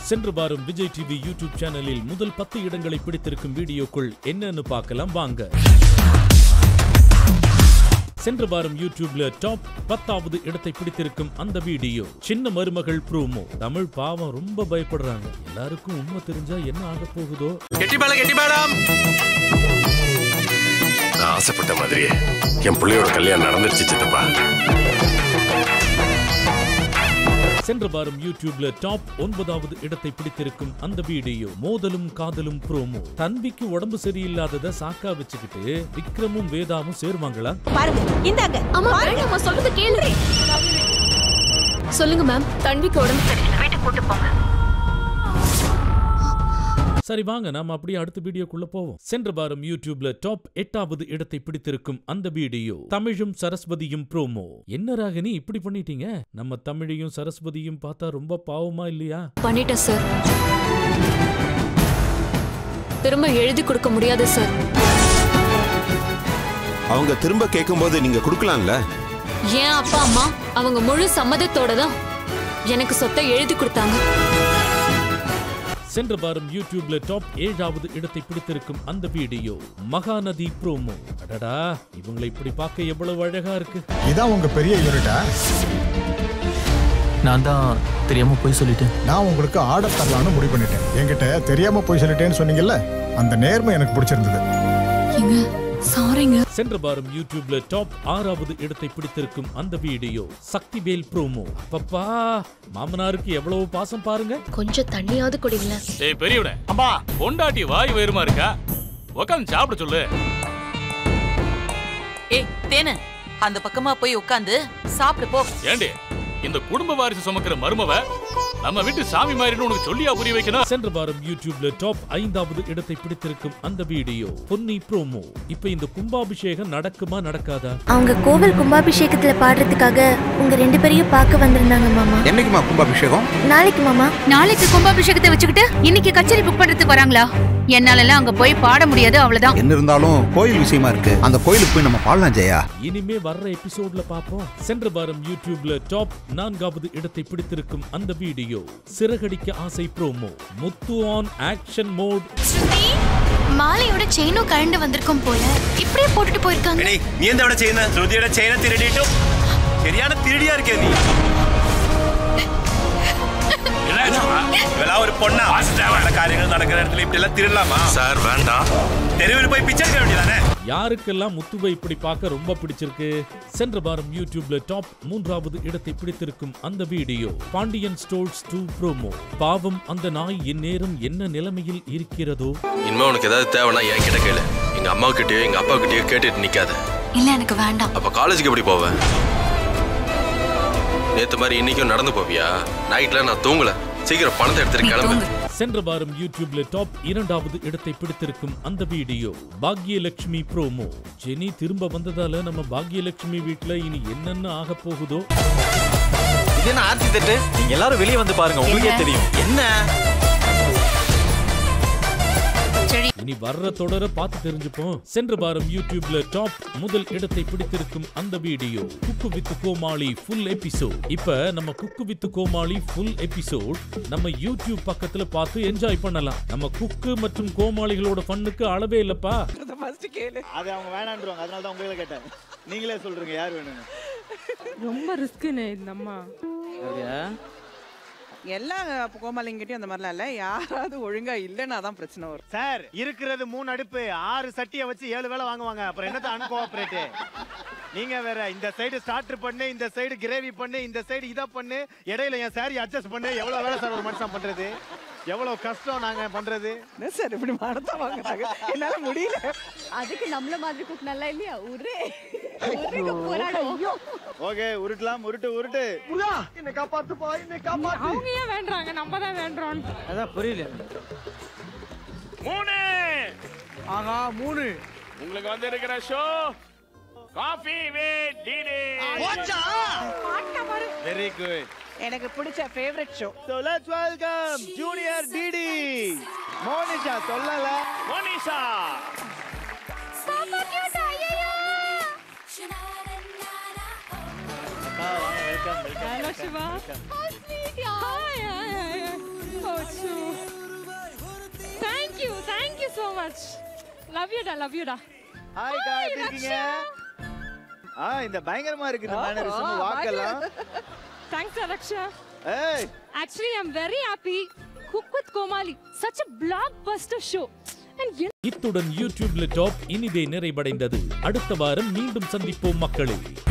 சென்று வாரம் Vijay TV YouTube சேனலில் முதல் பத்து இடங்களை பிடித்திருக்கும் வீடியோக்குள் என்னன்னு பார்க்கலாம் வாங்க சென்ற வாரம் யூடியூப்ல டாப் பத்தாவது இடத்தை பிடித்திருக்கும் அந்த வீடியோ சின்ன மருமகள் ப்ரோமோ தமிழ் பாவம் ரொம்ப பயப்படுறாங்க எல்லாருக்கும் உண்மை தெரிஞ்சா என்ன ஆக போகுதோ கெட்டி மேளம் கெட்டி மேளம் நான் ஆசைப்பட்ட மாதிரியே என் பிள்ளையோட கல்யாணம் நடந்துருச்சு சித்தப்பா சென்ற வாரம் யூடியூப்ல டாப் ஒன்பதாவது இடத்தை பிடித்திருக்கும் அந்த வீடியோ மோதலும் காதலும் ப்ரோமோ தன்விக்கு உடம்பு சரியில்லாதத சாக்கா வச்சுக்கிட்டு விக்ரமும் வேதாவும் சேருவாங்களா பாருங்க இந்தாங்க அம்மா வேண்டாம்மா சொல்றது கேளு சொல்லுங்க மேம் தன்விக்கு உடம்பு சரியில்லை வீட்டுக்கு கூட்டு போங்க சரி வாங்க நாம அப்படியே அடுத்த வீடியோக்குள்ள போவோம் சென்ற வாரம் யூடியூப்ல டாப் எட்டாவது இடத்தை பிடித்திருக்கும் அந்த வீடியோ தமிழும் சரஸ்வதியும் ப்ரோமோ என்ன ராகினி இப்படி பண்ணிட்டீங்க நம்ம தமிழையும் சரஸ்வதியும் பார்த்தா ரொம்ப பாவமா இல்லையா பண்ணிட்டேன் சார் திரும்ப எழுதி கொடுக்க முடியாது சார் அவங்க திரும்ப கேட்கும்போது நீங்க கொடுக்கலாம்ல ஏன் அப்பா அம்மா அவங்க முழு சம்மதத்தோட தான் எனக்கு சொத்தை எழுதி கொடுத்தாங்க சென்ற வாரம் யூடியூப்ல டாப் ஏழாவது இடத்தை பிடித்திருக்கும் அந்த வீடியோ மகாநதி ப்ரோமோ அடடா இவங்களை இப்படி பார்க்க எவ்வளவு அழகா இருக்கு இதான் உங்க பெரிய யூனிட்டா நான் தான் தெரியாம போய் சொல்லிட்டேன் நான் உங்களுக்கு ஆர்டர் தரலாம்னு முடிவு பண்ணிட்டேன் என்கிட்ட தெரியாம போய் சொல்லிட்டேன்னு சொன்னீங்கல்ல அந்த நேர்மை எனக்கு பிடிச்சிருந்தது ஏங்க சாரிங்க சென்ற வாரம் யூடியூப்ல டாப் ஆறாவது இடத்தை பிடித்திருக்கும் அந்த வீடியோ சக்திவேல் ப்ரோமோ அப்பப்பா மாமனாருக்கு எவ்வளவு பாசம் பாருங்க கொஞ்சம் தண்ணியாவது குடிங்களேன் ஏய் பெரியவனே அம்மா பொண்டாட்டி வாய் வயிறுமா இருக்கா உட்காந்து சாப்பிட சொல்லு ஏய் தேனு அந்த பக்கமா போய் உட்காந்து சாப்பிடு போ ஏண்டி இந்த குடும்ப வாரிசு சுமக்கிற மருமவ நம்ம வீட்டு சாமி மாதிரின்னு உனக்கு சொல்லியா புரிய வைக்கணும் சென்ற வாரம் யூடியூப்ல டாப் ஐந்தாவது இடத்தை பிடித்திருக்கும் அந்த வீடியோ பொன்னி ப்ரோமோ இப்ப இந்த கும்பாபிஷேகம் நடக்குமா நடக்காதா அவங்க கோவில் கும்பாபிஷேகத்துல பாடுறதுக்காக உங்க ரெண்டு பேரையும் பார்க்க வந்திருந்தாங்க மாமா என்னைக்குமா கும்பாபிஷேகம் நாளைக்கு மாமா நாளைக்கு கும்பாபிஷேகத்தை வச்சுக்கிட்டு இன்னைக்கு கச்சேரி புக் பண்றதுக்கு வராங்களா என்னாலலாம் அங்க போய் பாட முடியாது அவ்வளவுதான் என்ன இருந்தாலும் கோயில் விஷயமா இருக்கு அந்த கோயிலுக்கு போய் நம்ம பாடலாம் ஜெயா இனிமே வர்ற எபிசோட்ல பாப்போம் சென்ற வாரம் யூடியூப்ல டாப் நான்காவது இடத்தை பிடித்திருக்கும் அந்த video Siragadikka Aasai promo Muthu on action mode மாலையோட செயினும் கழண்டு வந்திருக்கும் போல இப்படியே போட்டுட்டு போயிருக்காங்க എടീ നീ എന്താ അവിടെ ചെയ്യുന്നത് ശ്രുതിയുടെ ചെയിന തിരടിയിട്ടു ശരിയാണ് തിരടിയാ இருக்கே നീ ഇവളാ ഒരു പൊണ്ണാ പല കാര്യങ്ങൾ നടക്കുന്ന இடத்துல இப்படி எல்லாம் திருடலாமா சார் வேண்டாம் தெருவில் போய் பிச்சை எடுக்க வேண்டியதானே யாருக்கெல்லாம் முத்துவை இப்படி பார்க்க ரொம்ப பிடிச்சிருக்கு சென்ற வாரம் யூடியூப்ல டாப் மூன்றாவது இடத்தை பிடித்திருக்கும் அந்த video Pandian stores two promo பாவம் அந்த நாய் இந்நேரம் என்ன நிலைமையில் இருக்கிறதோ இனிமே உனக்கு ஏதாவது தேவைன்னா என் கிட்ட கேளு எங்க அம்மா கிட்டயோ எங்க அப்பா கிட்டயோ கேட்டுட்டு நிக்காத இல்ல எனக்கு வேண்டாம் அப்ப காலேஜுக்கு எப்படி போவேன் நேத்து மாதிரி இன்னைக்கும் நடந்து போவியா நைட்ல நான் தூங்கல சீக்கிரம் பணத்தை எடுத்துட்டு கிளம்பு சென்ற வாரம் யூடியூப்ல டாப் இரண்டாவது இடத்தை பிடித்திருக்கும் அந்த வீடியோ பாக்யலட்சுமி ப்ரோமோ ஜெனி திரும்ப வந்ததால நம்ம பாக்யலட்சுமி வீட்ல இனி என்னென்ன ஆக போகுதோ இது என்ன ஆர்த்தி தட்டு எல்லாரும் வெளியே வந்து பாருங்க உங்களுக்கே தெரியும் என்ன இனி வர்ற தொடர பார்த்து தெரிஞ்சுப்போம் சென்ற வாரம் யூடியூப்ல டாப் முதல் இடத்தை பிடித்திருக்கும் அந்த video cook with Komali full episode இப்ப நம்ம cook with Komali full episode நம்ம யூடியூப் பக்கத்துல பார்த்து என்ஜாய் பண்ணலாம் நம்ம குக்கு மற்றும் கோமாளிகளோட ஃபன்னுக்கு அளவே இல்லப்பா அது அவங்க வேணான்றாங்க அதனால தான் உங்களை கேட்டேன் நீங்களே சொல்றீங்க யார் வேணும்னு ரொம்ப ரிஸ்க்குன்னு இந்த அம்மா எல்லா கோமாளிங்கிட்டயும் அந்த மாதிரிலாம் இல்ல யாராவது ஒழுங்கா இல்லைன்னா தான் பிரச்சனை வரும் சார் இருக்கிறது மூணு அடுப்பு ஆறு சட்டியை வச்சு ஏழு வேளை வாங்குவாங்க அப்புறம் என்னத்த அன்கோஆபரேட் நீங்க வேற இந்த சைடு ஸ்டார்டர் பண்ணு இந்த சைடு கிரேவி பண்ணு இந்த சைடு இதை பண்ணு இடையில என் சாரி அட்ஜஸ்ட் பண்ணு எவ்வளவு வேலை சார் ஒரு மனுஷன் பண்றது எவ்வளவு கஷ்டம் நாங்க பண்றது என்ன சார் இப்படி மரத்தை வாங்குறாங்க என்னால முடியல அதுக்கு நம்மள மாதிரி குக் நல்லா இல்லையா ஒரே ஓகே உருட்டலாம் உருட்டு உருட்டு என்ன காப்பாத்துப்பா என்ன காப்பாத்து அவங்க ஏன் வேண்டாங்க நம்ம தான் வேண்டோம் அதான் புரியல மூணு ஆஹா மூணு உங்களுக்கு வந்து இருக்கிற show coffee with DD very good எனக்கு பிடிச்ச favourite show So let's welcome Junior Didi. Monisha சொல்லல Monisha welcome welcome hello Siva hi hi hi oh much love யூடா லவ் யூடா ஹாய் கா எப்படி இருக்கீங்க ஆ இந்த பயங்கரமா இருக்கு இந்த mannerism வாக்கெல்லாம் thanks Araksha hey actually I am very happy cook with Komali such a blockbuster show and இத்துடன் யூடியூப்ல டாப் இனிதே நிறைவடைந்தது அடுத்த வாரம் மீண்டும் சந்திப்போம் மக்களே